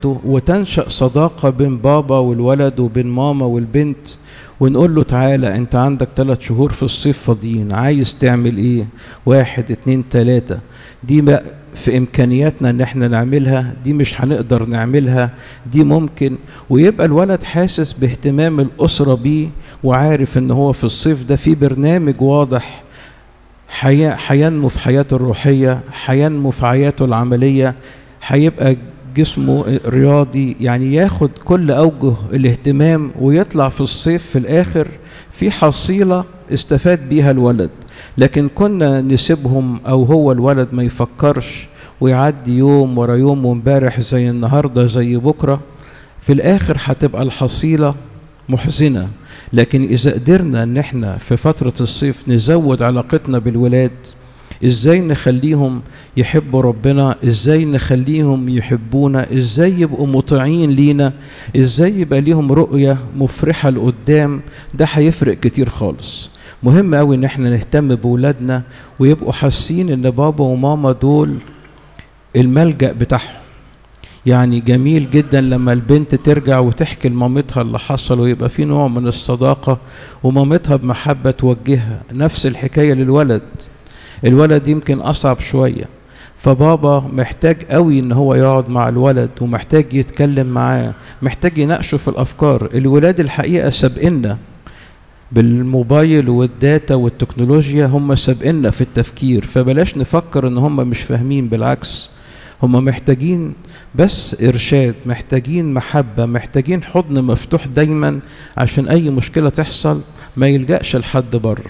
وتنشأ صداقة بين بابا والولد وبين ماما والبنت ونقول له تعالى انت عندك ثلاث شهور في الصيف فاضيين عايز تعمل ايه واحد اتنين تلاتة دي بقى في امكانياتنا ان احنا نعملها دي مش هنقدر نعملها دي ممكن ويبقى الولد حاسس باهتمام الاسرة بيه وعارف ان هو في الصيف ده في برنامج واضح هينمو في حياته الروحية هينمو في حياته العملية هيبقى جسمه رياضي يعني ياخد كل أوجه الاهتمام ويطلع في الصيف في الآخر في حصيلة استفاد بيها الولد لكن كنا نسيبهم أو هو الولد ما يفكرش ويعدي يوم ورا يوم وامبارح زي النهاردة زي بكرة في الآخر هتبقى الحصيلة محزنة لكن إذا قدرنا إن إحنا في فترة الصيف نزود علاقتنا بالولاد إزاي نخليهم يحبوا ربنا إزاي نخليهم يحبونا إزاي يبقوا مطيعين لينا إزاي يبقى ليهم رؤية مفرحة لقدام ده هيفرق كتير خالص مهم قوي إن إحنا نهتم بولادنا ويبقوا حاسين إن بابا وماما دول الملجأ بتاعهم يعني جميل جدا لما البنت ترجع وتحكي لمامتها اللي حصل ويبقى في نوع من الصداقة ومامتها بمحبة توجهها نفس الحكاية للولد الولد يمكن أصعب شوية فبابا محتاج قوي ان هو يقعد مع الولد ومحتاج يتكلم معاه محتاج يناقشه في الافكار الولاد الحقيقه سابقنا بالموبايل والداتا والتكنولوجيا هم سابقنا في التفكير فبلاش نفكر ان هم مش فاهمين بالعكس هم محتاجين بس ارشاد محتاجين محبه محتاجين حضن مفتوح دايما عشان اي مشكله تحصل ما يلجاش لحد بره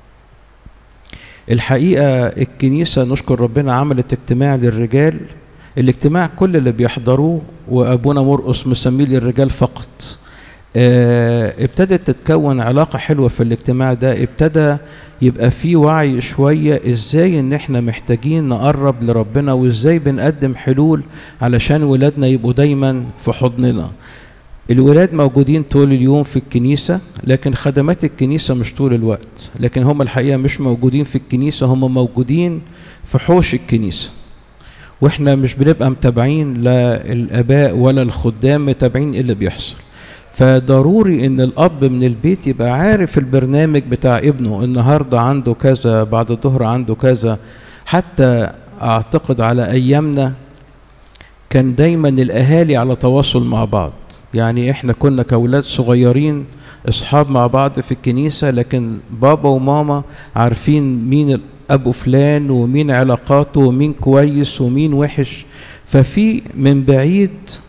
الحقيقه الكنيسه نشكر ربنا عملت اجتماع للرجال الاجتماع كل اللي بيحضروه وابونا مرقص مسميه للرجال فقط اه ابتدت تتكون علاقه حلوه في الاجتماع ده ابتدى يبقى في وعي شويه ازاي ان احنا محتاجين نقرب لربنا وازاي بنقدم حلول علشان ولادنا يبقوا دايما في حضننا الولاد موجودين طول اليوم في الكنيسة لكن خدمات الكنيسة مش طول الوقت لكن هم الحقيقة مش موجودين في الكنيسة هم موجودين في حوش الكنيسة واحنا مش بنبقى متابعين لا الآباء ولا الخدام متابعين اللي بيحصل فضروري ان الاب من البيت يبقى عارف البرنامج بتاع ابنه النهارده عنده كذا بعد الظهر عنده كذا حتى اعتقد على ايامنا كان دايما الاهالي على تواصل مع بعض يعني احنا كنا كاولاد صغيرين اصحاب مع بعض في الكنيسه لكن بابا وماما عارفين مين ابو فلان ومين علاقاته ومين كويس ومين وحش ففي من بعيد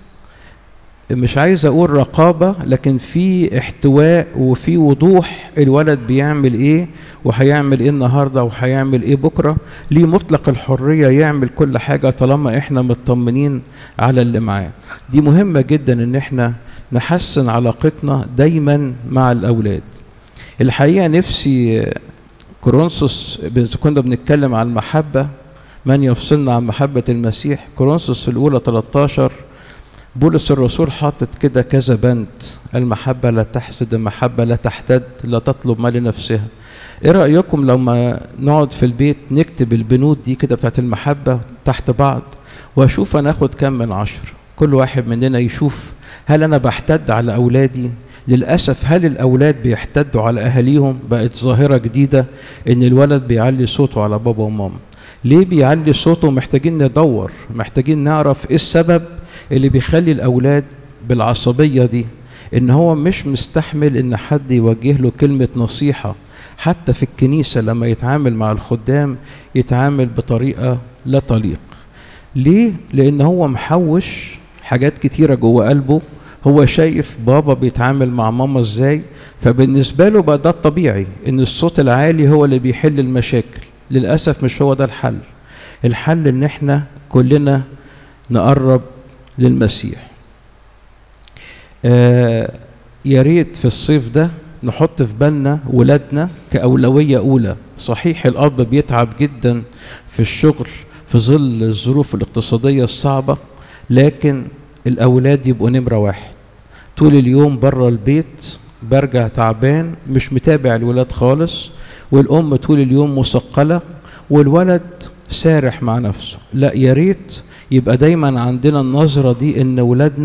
مش عايز اقول رقابه لكن في احتواء وفي وضوح الولد بيعمل ايه وهيعمل ايه النهارده وهيعمل ايه بكره ليه مطلق الحريه يعمل كل حاجه طالما احنا مطمنين على اللي معاه دي مهمه جدا ان احنا نحسن علاقتنا دايما مع الاولاد الحقيقه نفسي كورنثوس كنا بنتكلم عن المحبه من يفصلنا عن محبه المسيح كورنثوس الاولى 13 بولس الرسول حاطط كده كذا بند المحبة لا تحسد المحبة لا تحتد لا تطلب ما لنفسها ايه رأيكم لما نقعد في البيت نكتب البنود دي كده بتاعت المحبة تحت بعض واشوف انا اخد كام من عشر كل واحد مننا يشوف هل انا بحتد على اولادي للأسف هل الأولاد بيحتدوا على أهاليهم بقت ظاهرة جديدة إن الولد بيعلي صوته على بابا وماما ليه بيعلي صوته محتاجين ندور محتاجين نعرف إيه السبب اللي بيخلي الاولاد بالعصبيه دي ان هو مش مستحمل ان حد يوجه له كلمه نصيحه حتى في الكنيسه لما يتعامل مع الخدام يتعامل بطريقه لا تليق ليه لان هو محوش حاجات كتيره جوه قلبه هو شايف بابا بيتعامل مع ماما ازاي فبالنسبه له بقى ده الطبيعي ان الصوت العالي هو اللي بيحل المشاكل للاسف مش هو ده الحل الحل ان احنا كلنا نقرب للمسيح آه يا ريت في الصيف ده نحط في بالنا ولادنا كأولوية أولى صحيح الأب بيتعب جدا في الشغل في ظل الظروف الاقتصادية الصعبة لكن الأولاد يبقوا نمرة واحد طول اليوم بره البيت برجع تعبان مش متابع الولاد خالص والأم طول اليوم مثقلة والولد سارح مع نفسه لا يا ريت يبقى دايما عندنا النظرة دي ان ولادنا